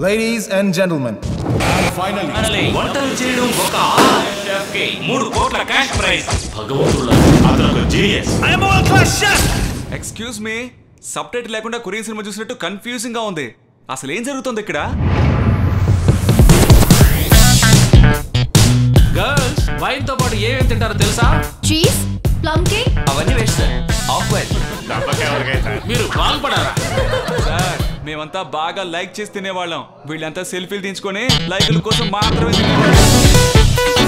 Ladies and gentlemen, finally వంటలు చేయడం ఒక షెఫ్ కి మూడు కోట్ల క్యాష్ ప్రైజ్ భగవంతుల అతను genius excuse me subtitle లేకుండా కొరియన్ సినిమా చూసినట్టు కన్ఫ్యూజింగ్ గా ఉంది అసలు ఏం జరుగుతుంది ఇక్కడ గర్ల్స్ వైన్ తో పాటు ఏమేమి తింటారో తెలుసా చీజ్ ప్లమ్ కేక్ అవన్నీ వేస్ట్ సార్ ఆఫ్ వైట్ మీరు బాగుపడారా సార్ మేమంతా బాగా లైక్ చేసి తినేవాళ్ళం వీళ్ళంతా సెల్ఫీలు తీయించుకొని లైకుల కోసం మాత్రమే తినేవాళ్ళం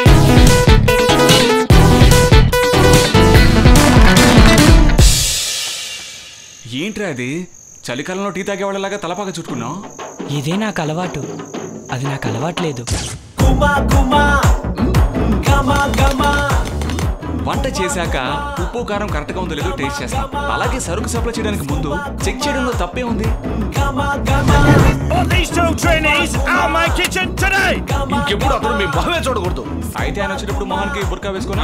ఏంట్రా అది చలికాలంలో టీ తాగే వాళ్ళలాగా తలపాగా చుట్టుకున్నాం ఇదే నాకు అలవాటు అది నాకు అలవాట్లేదు వంట చేశాక ఉప్పు కారం కరెక్ట్ గా ఉందో లేదో టేస్ట్ చేస్తాం అలాగే సరుకు సప్లై చేయడానికి ముందు చెక్ చేయడంలో తప్పే ఉంది ఇంకెప్పుడు అతను మీ మొహమే చూడకూడదు అయితే ఆయన వచ్చేటప్పుడు మొహానికి బుర్కా వేసుకున్నా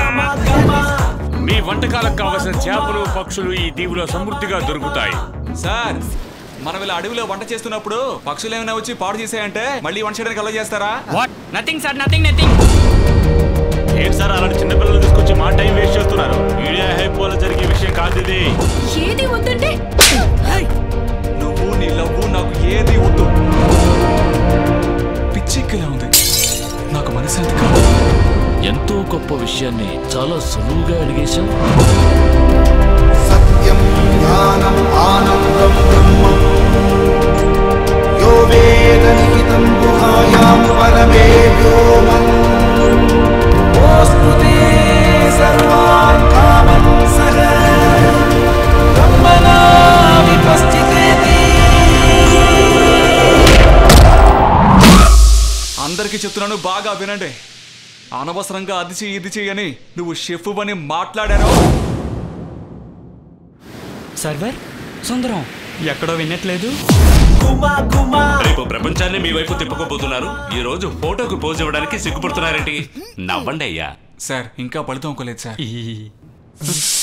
మీ వంటకాలకు కావలసిన చేపలు పక్షులు ఈ దీవులో సమృద్ధిగా దొరుకుతాయి సార్ మనం ఇలా అడవిలో వంట చేస్తున్నప్పుడు పక్షులు ఏమైనా వచ్చి పాడు చేసాయంటే మళ్ళీ వంట చేయడానికి అలా చేస్తారా నథింగ్ సార్ నథింగ్ నథింగ్ ఏంటి సార్ అలాంటి చిన్నపిల్లలు తీసుకొచ్చి మా టైం వేస్ట్ చేస్తున్నారు మీడియా హైప్ వల్ల జరిగే విషయం కాదు ఇది ఏది వద్దంటే నువ్వు నీ లవ్వు నాకు ఏది వద్దు పిచ్చిక్కిలా ఉంది నాకు మనశ్శాంతి కాదు ఎంతో గొప్ప విషయాన్ని చాలా సులువుగా అడిగేశాం सत्यं ज्ञानम् आनन्दं ब्रह्मम् यो वेदनिहितं गुहायां परमे व्योमन् ओऽस्तु ते सर्वान् कामन् सह ब्रह्मणा विपश्चितेति అందరికీ చెప్తున్నాను బాగా వినండి అనవసరంగా అది చెయ్యి ఇది చెయ్యి అని నువ్వు షెఫ్ అని మాట్లాడారు సర్వర్ సుందరం ఎక్కడో వినట్లేదు రేపు ప్రపంచాన్ని మీ వైపు తిప్పుకోబోతున్నారు ఈ రోజు ఫోటోకు పోజ్ ఇవ్వడానికి సిగ్గుపడుతున్నారేంటి నవ్వండి అయ్యా సార్ ఇంకా ఫలితం అనుకోలేదు సార్